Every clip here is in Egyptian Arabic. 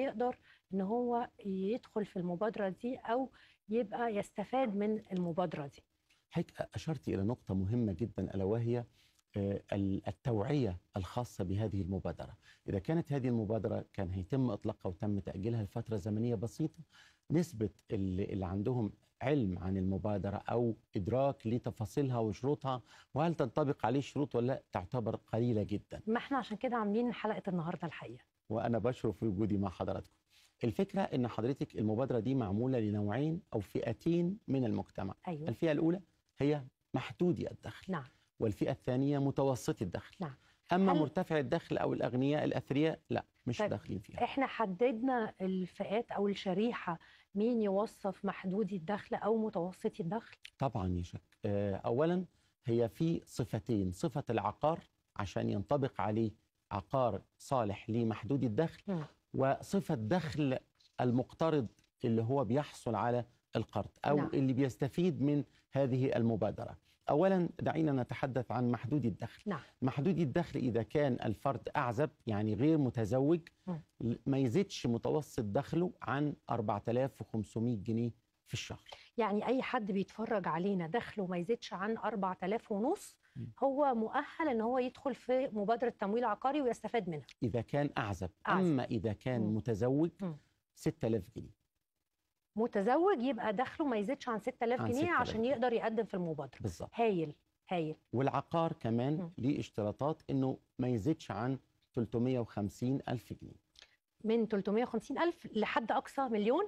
يقدر ان هو يدخل في المبادره دي او يبقى يستفاد من المبادره دي حضرتك اشرت الى نقطه مهمه جدا الا وهي آه، ال- التوعيه الخاصه بهذه المبادره اذا كانت هذه المبادره كان هيتم اطلاقها وتم تاجيلها لفتره زمنيه بسيطه نسبه اللي, اللي عندهم علم عن المبادره او ادراك لتفاصيلها وشروطها وهل تنطبق عليه الشروط ولا لا تعتبر قليله جدا ما احنا عشان كده عاملين حلقه النهارده الحقيقه وانا بشرف في وجودي مع حضراتكم الفكره ان حضرتك المبادره دي معموله لنوعين او فئتين من المجتمع ايوه الفئه الاولى هي محدودي الدخل نعم والفئه الثانيه متوسطي الدخل نعم. اما هل- مرتفع الدخل او الاغنياء الاثرياء لا مش طيب، داخلين فيها احنا حددنا الفئات او الشريحه مين يوصف محدودي الدخل او متوسطي الدخل طبعا يا شك آه، اولا هي في صفتين صفه العقار عشان ينطبق عليه عقار صالح لمحدود الدخل مم. وصفه دخل المقترض اللي هو بيحصل على القرض او نعم. اللي بيستفيد من هذه المبادره اولا دعينا نتحدث عن محدود الدخل نعم. محدود الدخل اذا كان الفرد اعزب يعني غير متزوج مم. ما يزيدش متوسط دخله عن 4500 جنيه في الشهر يعني اي حد بيتفرج علينا دخله ما يزيدش عن 4000 ونص مم. هو مؤهل ان هو يدخل في مبادره تمويل عقاري ويستفاد منها إذا كان أعزب أعزب. أما إذا كان مم. متزوج مم. 6000 جنيه متزوج يبقى دخله ما يزيدش عن 6000 عن جنيه 6000 عشان يقدر يقدم في المبادره بالظبط هايل هايل والعقار كمان مم. ليه اشتراطات إنه ما يزيدش عن 350 ألف جنيه من 350 ألف لحد أقصى مليون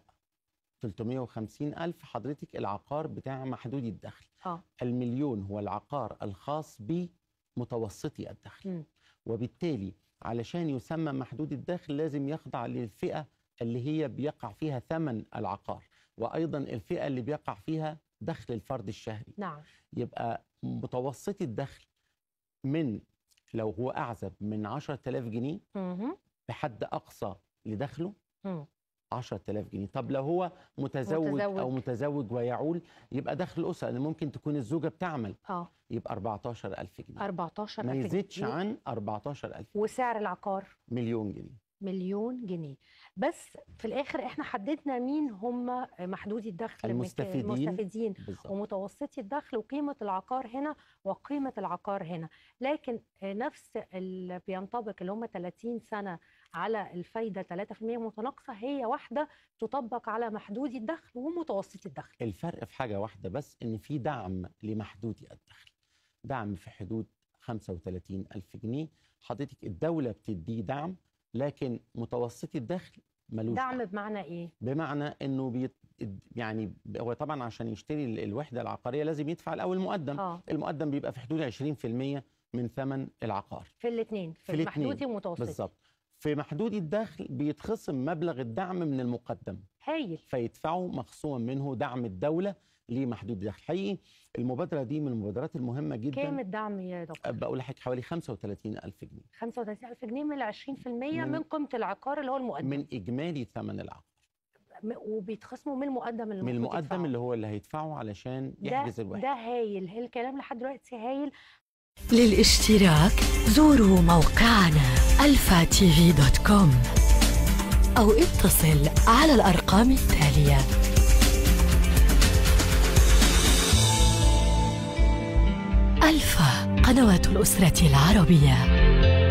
350 ألف حضرتك العقار بتاع محدود الدخل اه المليون هو العقار الخاص بمتوسطي الدخل مم. وبالتالي علشان يسمى محدود الدخل لازم يخضع للفئة اللي هي بيقع فيها ثمن العقار وأيضا الفئة اللي بيقع فيها دخل الفرد الشهري نعم يبقى متوسطي الدخل من لو هو أعزب من 10000 جنيه مهم. بحد أقصى لدخله مم. 10000 جنيه طب لو هو متزوج, متزوج. أو متزوج ويعول يبقى دخل الأسرة لأن ممكن تكون الزوجة بتعمل اه يبقى 14000 جنيه 14000 ما جنيه. يزيدش عن 14000 وسعر العقار مليون جنيه مليون جنيه بس في الاخر احنا حددنا مين هم محدودي الدخل المستفيدين. المستفيدين بالظبط ومتوسطي الدخل وقيمة العقار هنا وقيمة العقار هنا لكن آه، نفس اللي بينطبق اللي هم 30 سنة على الفايدة 3% متناقصة هي واحدة تطبق على محدودي الدخل ومتوسطي الدخل الفرق في حاجة واحدة بس إن في دعم لمحدودي الدخل دعم في حدود 35 ألف جنيه حضرتك الدولة بتديه دعم لكن متوسطي الدخل ملوش دعم بمعنى ايه؟ بمعنى انه بيت يعني هو طبعا عشان يشتري ال- الوحده العقاريه لازم يدفع الاول مقدم اه المقدم بيبقى في حدود 20% من ثمن العقار في الاثنين في, في الاتنين. المحدودي ومتوسطي بالظبط في محدود الدخل بيتخصم مبلغ الدعم من المقدم هايل فيدفعوا مخصوما منه دعم الدوله لمحدود الدخل حقيقي المبادره دي من المبادرات المهمه جدا كام الدعم يا دكتور؟ بقول لحضرتك حوالي 35 ألف جنيه 35000 جنيه من ال 20% من, من- قيمة العقار اللي هو المقدم من إجمالي ثمن العقار م- وبيتخصموا من المقدم اللي من المفروض المقدم يدفعه. اللي هو اللي هيدفعه علشان ده يحجز الوحده ده هايل هي الكلام لحد دلوقتي هايل للاشتراك زوروا موقعنا الفا تي في دوت كوم أو اتصل على الأرقام التالية ألفا قنوات الأسرة العربية